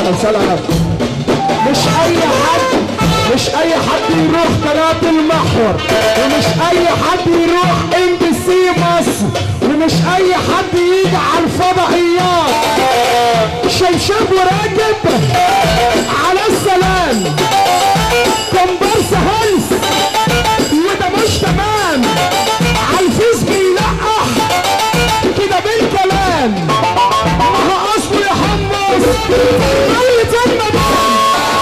سلام سلام مش اي حد مش اي حد يروح قناة المحور ومش اي حد يروح ام بي سي مصر ومش اي حد يجي على الفضائيات شبشب وراكب على السلام كومبارس هلس وده مش تمام عالفيس بيلقح كده بالكلام ما هو اصله يا حمص ميت المدام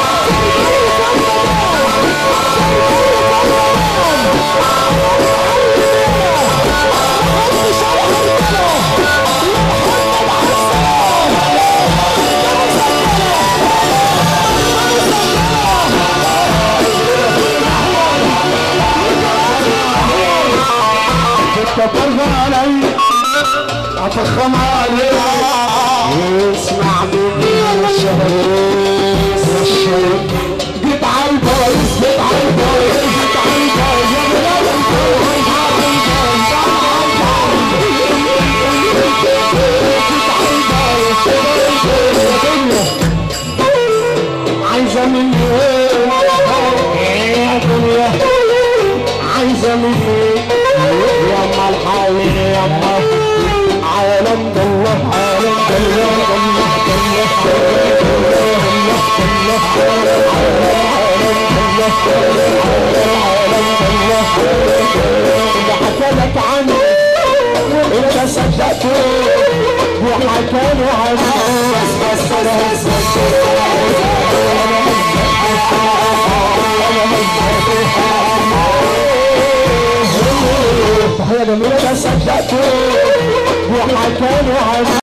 تكبر علي افخم عليك واسمع مني الشهيد الشهيد جيت على البايظ جيت على البايظ جيت على البايظ يا بلاد عايزة مني ايه يا دنيا عايزة مني يما الحاوي يما عالم الله عالم الله الله حكالك عنه وانت صدقته وحكالي عنه بس بس بس تحية جميلة صدقته وحكالي عنه